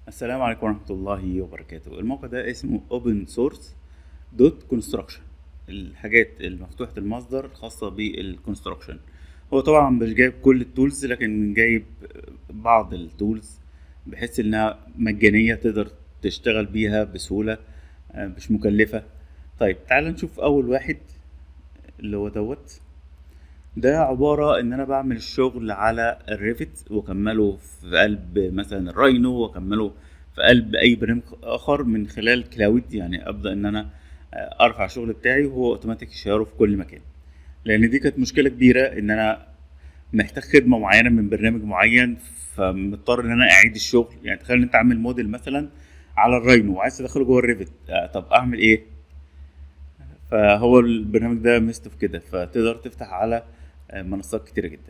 السلام عليكم ورحمة الله وبركاته الموقع ده اسمه open source دوت construction الحاجات المفتوحة المصدر الخاصة بالconstruction هو طبعا مش جايب كل التولز لكن جايب بعض التولز بحيث انها مجانية تقدر تشتغل بيها بسهولة آه، مش مكلفة طيب تعال نشوف اول واحد اللي هو دوت ده عبارة ان انا بعمل الشغل على الريفت واكمله في قلب مثلا الراينو واكمله في قلب اي برنامج اخر من خلال كلاود يعني ابدا ان انا آه، ارفع الشغل بتاعي وهو اوتوماتيك يشيره في كل مكان لان دي كانت مشكلة كبيرة ان انا محتاج خدمة معينة من برنامج معين فمضطر ان انا اعيد الشغل يعني تخيل ان انت عامل موديل مثلا على الراينو وعايز تدخله جوه الريفت آه، طب اعمل ايه فهو البرنامج ده ميزته في كده فتقدر تفتح على آه، منصات كتيرة جدا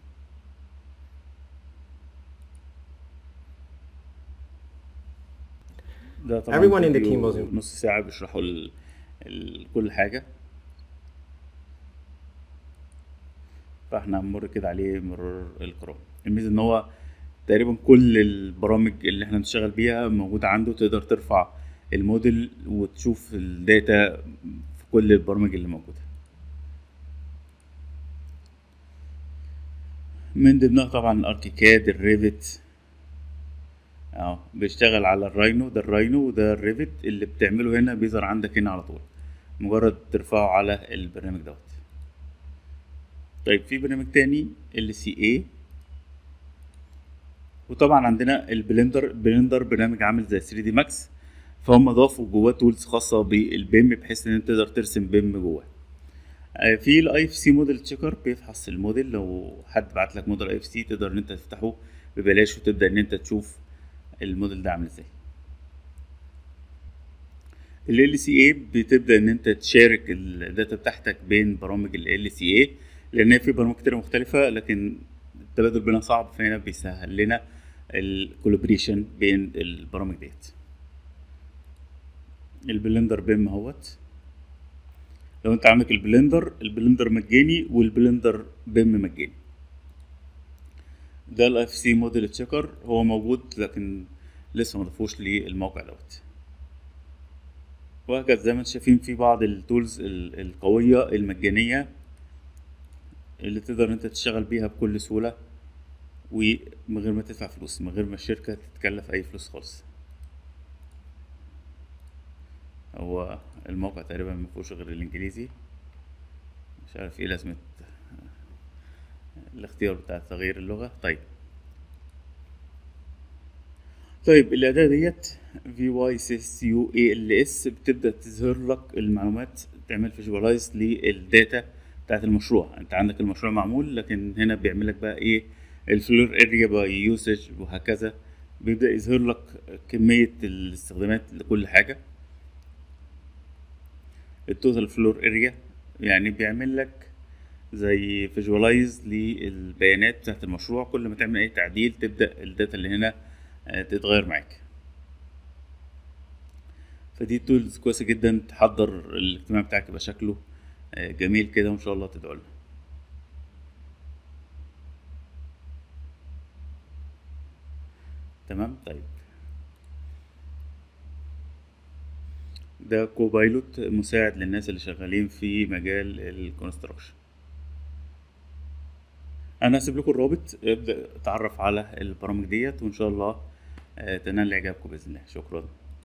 ده طبعا Everyone in the فيديو team was نص ساعة بيشرحوا ال... ال... كل حاجة فاحنا هنمر كده عليه مرور الكرام الميزة ان هو تقريبا كل البرامج اللي احنا بنشتغل بيها موجودة عنده تقدر ترفع الموديل وتشوف الداتا في كل البرامج اللي موجودة من ضمنها طبعا الاركيكاد الريفت اه بيشتغل على الراينو ده الراينو وده الريفت اللي بتعمله هنا بيظهر عندك هنا على طول مجرد ترفعه على البرنامج دوت طيب في برنامج تاني ال سي اي وطبعا عندنا البلندر بلندر برنامج عامل زي 3 دي ماكس فهم ضافوا جواه تولز خاصه بالبيم بحيث ان انت تقدر ترسم بيم جواه آه، في الاي اف سي موديل تشيكر بيفحص الموديل لو حد بعت لك موديل اي اف سي تقدر ان انت تفتحه ببلاش وتبدا ان انت تشوف الموديل ده عامل ازاي ال سي اي بتبدا ان انت تشارك الداتا بتاعتك بين برامج ال سي اي لان هي في برامج كتير مختلفه لكن التبادل بينها صعب فهنا بيسهل لنا الكولابريشن بين البرامج ديت البلندر بيم اهوت لو انت عندك البلندر البلندر مجاني والبلندر بيم مجاني ده الاف سي موديل تشيكر هو موجود لكن لسه ما ضافوش للموقع دوت وهكذا زي ما انتم شايفين في بعض التولز ال- القوية المجانية اللي تقدر انت تشتغل بيها بكل سهولة ومن غير ما تدفع فلوس من غير ما الشركة تتكلف أي فلوس خالص هو الموقع تقريبا مفيهوش غير الإنجليزي مش عارف ايه لازمة الاختيار بتاع تغيير اللغة طيب طيب الأداة ديت في واي سي يو اي ال اس بتبدأ تظهر لك المعلومات تعمل فيجوالايز للداتا بتاعت المشروع انت عندك المشروع معمول لكن هنا بيعمل لك بقى ايه الفلور اريا باي يوسج وهكذا بيبدأ يظهر لك كمية الاستخدامات لكل حاجة التوتال فلور اريا يعني بيعمل لك زي فيجوالايز للبيانات بتاعت المشروع كل ما تعمل اي تعديل تبدأ الداتا اللي هنا آه، تتغير معاك فدي تولز كويسة جدا تحضر الاجتماع بتاعك يبقى شكله آه، جميل كده وان شاء الله تدعو لنا تمام طيب ده كوبايلوت مساعد للناس اللي شغالين في مجال الكونستراكشن انا هسيب لكم الرابط ابدا اتعرف على البرامج ديت وان شاء الله آه، تنال اعجابكم باذن الله شكرا